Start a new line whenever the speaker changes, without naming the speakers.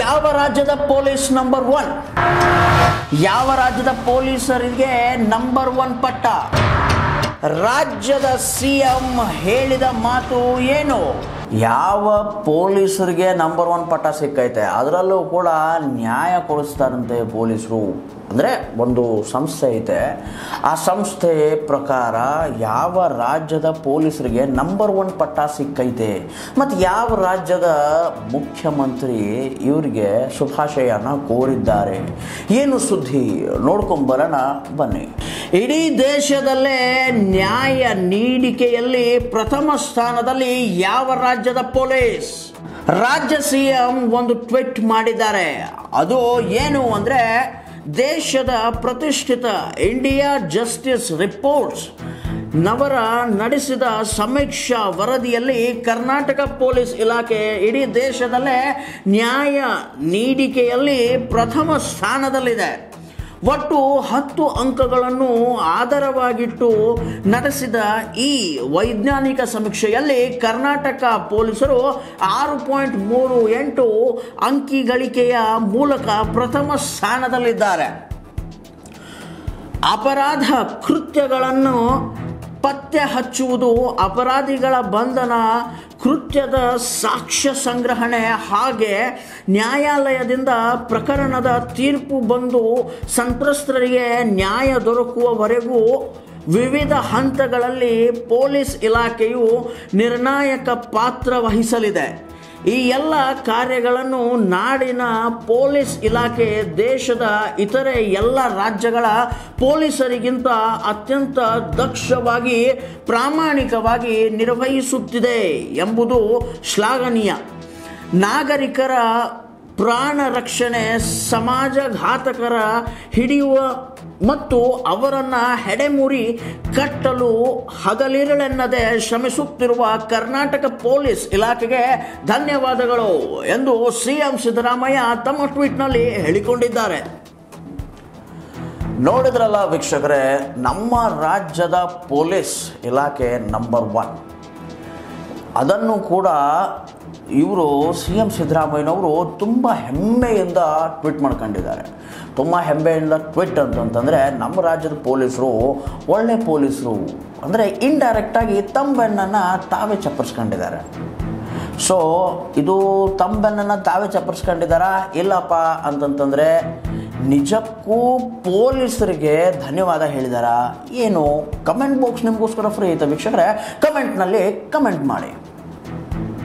ಯಾವ ರಾಜ್ಯದ police number one ಯಾವ ರಾಜ್ಯದ ಪೊಲೀಸರಿಗೆ ನಂಬರ್ ಒನ್ ಪಟ್ಟ ರಾಜ್ಯದ ಸಿ ಎಂ ಹೇಳಿದ ಮಾತು ಏನು ಯಾವ ಪೊಲೀಸರಿಗೆ ನಂಬರ್ ಒನ್ ಪಟ್ಟ ಸಿಕ್ಕೈತೆ ಅದರಲ್ಲೂ ಕೂಡ ನ್ಯಾಯ ಕೊಡಿಸ್ತಾರಂತೆ ಪೊಲೀಸರು ಅಂದರೆ ಒಂದು ಸಂಸ್ಥೆ ಐತೆ ಆ ಸಂಸ್ಥೆ ಪ್ರಕಾರ ಯಾವ ರಾಜ್ಯದ ಪೊಲೀಸರಿಗೆ ನಂಬರ್ ಒನ್ ಪಟ್ಟ ಸಿಕ್ಕೈತೆ ಮತ್ತು ಯಾವ ರಾಜ್ಯದ ಮುಖ್ಯಮಂತ್ರಿ ಇವರಿಗೆ ಶುಭಾಶಯನ ಕೋರಿದ್ದಾರೆ ಏನು ಸುದ್ದಿ ನೋಡ್ಕೊಂಬರೋಣ ಬನ್ನಿ ಇಡೀ ದೇಶದಲ್ಲೇ ನ್ಯಾಯ ನೀಡಿಕೆಯಲ್ಲಿ ಪ್ರಥಮ ಸ್ಥಾನದಲ್ಲಿ ಯಾವ ರಾಜ್ಯದ ಪೊಲೀಸ್ ರಾಜ್ಯ ಸಿ ಎಂ ಒಂದು ಟ್ವೀಟ್ ಮಾಡಿದ್ದಾರೆ ಅದು ಏನು ಅಂದರೆ ದೇಶದ ಪ್ರತಿಷ್ಠಿತ ಇಂಡಿಯಾ ಜಸ್ಟಿಸ್ ರಿಪೋರ್ಟ್ಸ್ ನವರ ನಡೆಸಿದ ಸಮೀಕ್ಷಾ ವರದಿಯಲ್ಲಿ ಕರ್ನಾಟಕ ಪೊಲೀಸ್ ಇಲಾಖೆ ಇಡೀ ದೇಶದಲ್ಲೇ ನ್ಯಾಯ ನೀಡಿಕೆಯಲ್ಲಿ ಪ್ರಥಮ ಸ್ಥಾನದಲ್ಲಿದೆ ಒಟ್ಟು ಹತ್ತು ಅಂಕಗಳನ್ನು ಆಧಾರವಾಗಿಟ್ಟು ನಡೆಸಿದ ಈ ವೈಜ್ಞಾನಿಕ ಸಮೀಕ್ಷೆಯಲ್ಲಿ ಕರ್ನಾಟಕ ಪೊಲೀಸರು ಆರು ಪಾಯಿಂಟ್ ಮೂರು ಎಂಟು ಅಂಕಿ ಗಳಿಕೆಯ ಮೂಲಕ ಪ್ರಥಮ ಸ್ಥಾನದಲ್ಲಿದ್ದಾರೆ ಅಪರಾಧ ಕೃತ್ಯಗಳನ್ನು ಪತ್ತೆ ಹಚ್ಚುವುದು ಅಪರಾಧಿಗಳ ಬಂಧನ ಕೃತ್ಯದ ಸಾಕ್ಷ್ಯ ಸಂಗ್ರಹಣೆ ಹಾಗೆ ನ್ಯಾಯಾಲಯದಿಂದ ಪ್ರಕರಣದ ತೀರ್ಪು ಬಂದು ಸಂತ್ರಸ್ತರಿಗೆ ನ್ಯಾಯ ದೊರಕುವವರೆಗೂ ವಿವಿಧ ಹಂತಗಳಲ್ಲಿ ಪೊಲೀಸ್ ಇಲಾಖೆಯು ನಿರ್ಣಾಯಕ ಪಾತ್ರ ವಹಿಸಲಿದೆ ಈ ಎಲ್ಲ ಕಾರ್ಯಗಳನ್ನು ನಾಡಿನ ಪೊಲೀಸ್ ಇಲಾಖೆ ದೇಶದ ಇತರೆ ಎಲ್ಲ ರಾಜ್ಯಗಳ ಪೊಲೀಸರಿಗಿಂತ ಅತ್ಯಂತ ದಕ್ಷವಾಗಿ ಪ್ರಾಮಾಣಿಕವಾಗಿ ನಿರ್ವಹಿಸುತ್ತಿದೆ ಎಂಬುದು ಶ್ಲಾಘನೀಯ ನಾಗರಿಕರ ಪ್ರಾಣ ರಕ್ಷಣೆ ಸಮಾಜಘಾತಕರ ಹಿಡಿಯುವ ಮತ್ತು ಅವರನ್ನು ಹೆಡೆಮುರಿ ಕಟ್ಟಲು ಹಗಲಿರಳೆನ್ನದೆ ಶ್ರಮಿಸುತ್ತಿರುವ ಕರ್ನಾಟಕ ಪೊಲೀಸ್ ಇಲಾಖೆಗೆ ಧನ್ಯವಾದಗಳು ಎಂದು ಸಿಎಂ ಸಿದ್ದರಾಮಯ್ಯ ತಮ್ಮ ಟ್ವೀಟ್ನಲ್ಲಿ ಹೇಳಿಕೊಂಡಿದ್ದಾರೆ ನೋಡಿದ್ರಲ್ಲ ವೀಕ್ಷಕರೇ ನಮ್ಮ ರಾಜ್ಯದ ಪೊಲೀಸ್ ಇಲಾಖೆ ನಂಬರ್ ಒನ್ ಅದನ್ನು ಕೂಡ ಇವರು ಸಿ ಎಂ ಸಿದ್ದರಾಮಯ್ಯನವರು ತುಂಬ ಹೆಮ್ಮೆಯಿಂದ ಟ್ವೀಟ್ ಮಾಡ್ಕೊಂಡಿದ್ದಾರೆ ತುಂಬ ಹೆಮ್ಮೆಯಿಂದ ಟ್ವೀಟ್ ಅಂತಂತಂದರೆ ನಮ್ಮ ರಾಜ್ಯದ ಪೊಲೀಸರು ಒಳ್ಳೆ ಪೊಲೀಸರು ಅಂದರೆ ಇಂಡೈರೆಕ್ಟಾಗಿ ತಮ್ಮ ಬೆನ್ನನ್ನು ತಾವೇ ಚಪ್ಪರಿಸ್ಕೊಂಡಿದ್ದಾರೆ ಸೊ ಇದು ತಮ್ಮ ಬೆನ್ನನ್ನು ತಾವೇ ಚಪ್ಪರಿಸ್ಕೊಂಡಿದ್ದಾರಾ ಇಲ್ಲಪ್ಪ ಅಂತಂತಂದರೆ ನಿಜಕ್ಕೂ ಪೊಲೀಸರಿಗೆ ಧನ್ಯವಾದ ಹೇಳಿದಾರಾ ಏನು ಕಮೆಂಟ್ ಬಾಕ್ಸ್ ನಿಮಗೋಸ್ಕರ ಫ್ರೀ ಐತೆ ವೀಕ್ಷಕರೇ ಕಮೆಂಟ್ನಲ್ಲಿ ಕಮೆಂಟ್ ಮಾಡಿ